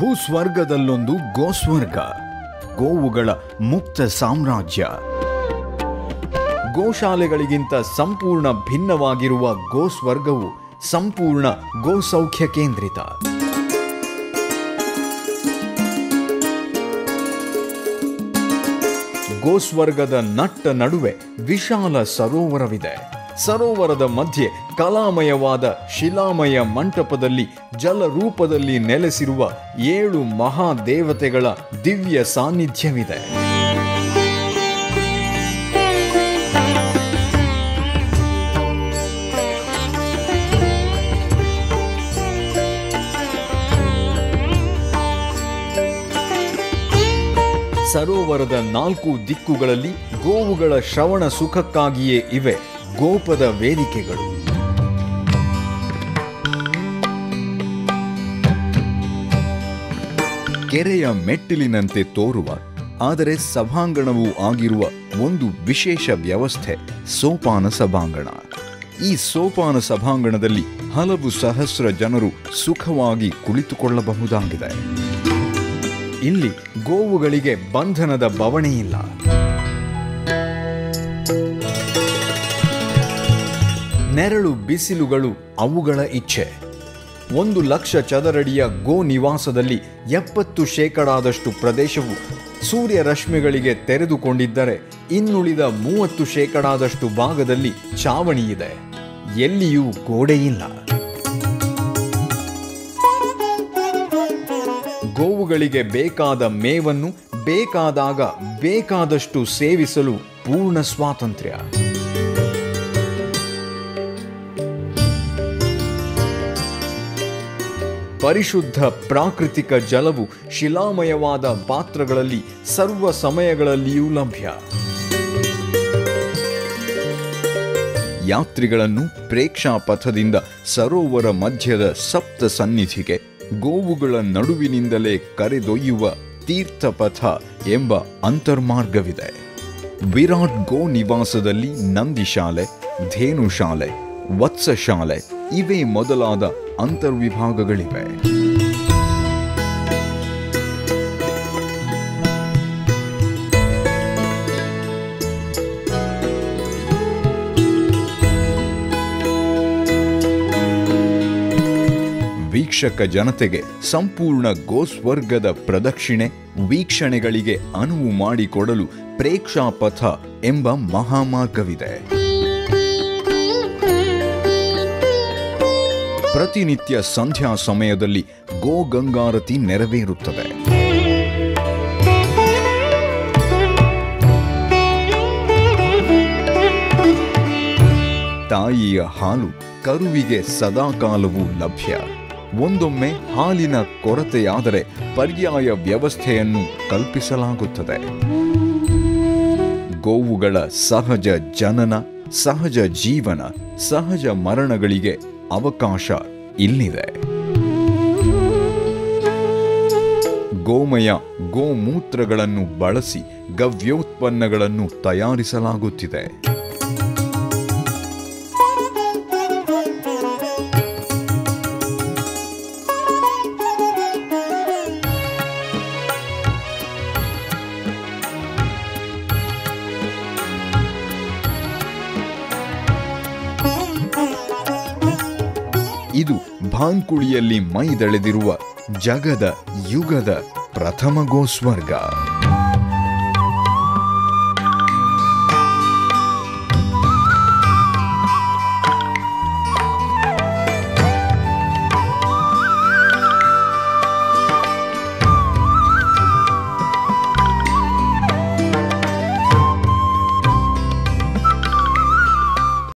ಭೂಸ್ವರ್ಗದಲ್ಲೊಂದು ಗೋಸ್ವರ್ಗ ಗೋವುಗಳ ಮುಕ್ತ ಸಾಮ್ರಾಜ್ಯ ಗೋಶಾಲೆಗಳಿಗಿಂತ ಸಂಪೂರ್ಣ ಭಿನ್ನವಾಗಿರುವ ಗೋಸ್ವರ್ಗವು ಸಂಪೂರ್ಣ ಗೋಸೌಖ್ಯ ಕೇಂದ್ರಿತ ಗೋಸ್ವರ್ಗದ ನಟ್ಟ ನಡುವೆ ವಿಶಾಲ ಸರೋವರವಿದೆ ಸರೋವರದ ಮಧ್ಯೆ ಕಲಾಮಯವಾದ ಶಿಲಾಮಯ ಮಂಟಪದಲ್ಲಿ ಜಲರೂಪದಲ್ಲಿ ನೆಲೆಸಿರುವ ಏಳು ಮಹಾದೇವತೆಗಳ ದಿವ್ಯ ಸಾನ್ನಿಧ್ಯವಿದೆ ಸರೋವರದ ನಾಲ್ಕು ದಿಕ್ಕುಗಳಲ್ಲಿ ಗೋವುಗಳ ಶ್ರವಣ ಸುಖಕ್ಕಾಗಿಯೇ ಇವೆ ಗೋಪದ ವೇದಿಕೆಗಳು ಕೆರೆಯ ಮೆಟ್ಟಿಲಿನಂತೆ ತೋರುವ ಆದರೆ ಸಭಾಂಗಣವೂ ಆಗಿರುವ ಒಂದು ವಿಶೇಷ ವ್ಯವಸ್ಥೆ ಸೋಪಾನ ಸಭಾಂಗಣ ಈ ಸೋಪಾನ ಸಭಾಂಗಣದಲ್ಲಿ ಹಲವು ಸಹಸ್ರ ಜನರು ಸುಖವಾಗಿ ಕುಳಿತುಕೊಳ್ಳಬಹುದಾಗಿದೆ ಇಲ್ಲಿ ಗೋವುಗಳಿಗೆ ಬಂಧನದ ಬವಣೆಯಿಲ್ಲ ನೆರಳು ಬಿಸಿಲುಗಳು ಅವುಗಳ ಇಚ್ಛೆ ಒಂದು ಲಕ್ಷ ಚದರಡಿಯ ಗೋ ನಿವಾಸದಲ್ಲಿ ಎಪ್ಪತ್ತು ಶೇಕಡಾದಷ್ಟು ಪ್ರದೇಶವು ಸೂರ್ಯ ರಶ್ಮಿಗಳಿಗೆ ತೆರೆದುಕೊಂಡಿದ್ದರೆ ಇನ್ನುಳಿದ ಮೂವತ್ತು ಶೇಕಡಾದಷ್ಟು ಭಾಗದಲ್ಲಿ ಚಾವಣಿ ಇದೆ ಎಲ್ಲಿಯೂ ಗೋಡೆಯಿಲ್ಲ ಗೋವುಗಳಿಗೆ ಬೇಕಾದ ಮೇವನ್ನು ಬೇಕಾದಾಗ ಬೇಕಾದಷ್ಟು ಸೇವಿಸಲು ಪೂರ್ಣ ಸ್ವಾತಂತ್ರ್ಯ ಪರಿಶುದ್ಧ ಪ್ರಾಕೃತಿಕ ಜಲವು ಶಿಲಾಮಯವಾದ ಪಾತ್ರಗಳಲ್ಲಿ ಸರ್ವ ಸಮಯಗಳಲ್ಲಿಯೂ ಲಭ್ಯ ಯಾತ್ರಿಗಳನ್ನು ಪ್ರೇಕ್ಷಾಪಥದಿಂದ ಸರೋವರ ಮಧ್ಯದ ಸಪ್ತ ಸನ್ನಿಧಿಗೆ ಗೋವುಗಳ ನಡುವಿನಿಂದಲೇ ಕರೆದೊಯ್ಯುವ ತೀರ್ಥಪಥ ಎಂಬ ಅಂತರ್ಮಾರ್ಗವಿದೆ ವಿರಾಟ್ ಗೋ ನಿವಾಸದಲ್ಲಿ ನಂದಿಶಾಲೆ ಧೇನುಶಾಲೆ ವತ್ಸಶಾಲೆ ಇವೇ ಮೊದಲಾದ ಅಂತರ್ವಿಭಾಗಗಳಿವೆ ವೀಕ್ಷಕ ಜನತೆಗೆ ಸಂಪೂರ್ಣ ಗೋಸ್ವರ್ಗದ ಪ್ರದಕ್ಷಿಣೆ ವೀಕ್ಷಣೆಗಳಿಗೆ ಅನುವು ಮಾಡಿಕೊಡಲು ಪ್ರೇಕ್ಷಾಪಥ ಎಂಬ ಮಹಾಮಾರ್ಗವಿದೆ ಪ್ರತಿನಿತ್ಯ ಸಂಧ್ಯಾ ಸಮಯದಲ್ಲಿ ಗೋಗಂಗಾರತಿ ನೆರವೇರುತ್ತದೆ ತಾಯಿಯ ಹಾಲು ಕರುವಿಗೆ ಸದಾಕಾಲವೂ ಲಭ್ಯ ಒಂದೊಮ್ಮೆ ಹಾಲಿನ ಕೊರತೆಯಾದರೆ ಪರ್ಯಾಯ ವ್ಯವಸ್ಥೆಯನ್ನು ಕಲ್ಪಿಸಲಾಗುತ್ತದೆ ಗೋವುಗಳ ಸಹಜ ಜನನ ಸಹಜ ಜೀವನ ಸಹಜ ಮರಣಗಳಿಗೆ ಅವಕಾಶ ಇಲ್ಲಿದೆ ಗೋಮಯ ಗೋಮೂತ್ರಗಳನ್ನು ಬಳಸಿ ಗವ್ಯೋತ್ಪನ್ನಗಳನ್ನು ತಯಾರಿಸಲಾಗುತ್ತಿದೆ ಇದು ಭಾನ್ಕುಳಿಯಲ್ಲಿ ಮೈದಳೆದಿರುವ ಜಗದ ಯುಗದ ಪ್ರಥಮ ಗೋಸ್ವರ್ಗ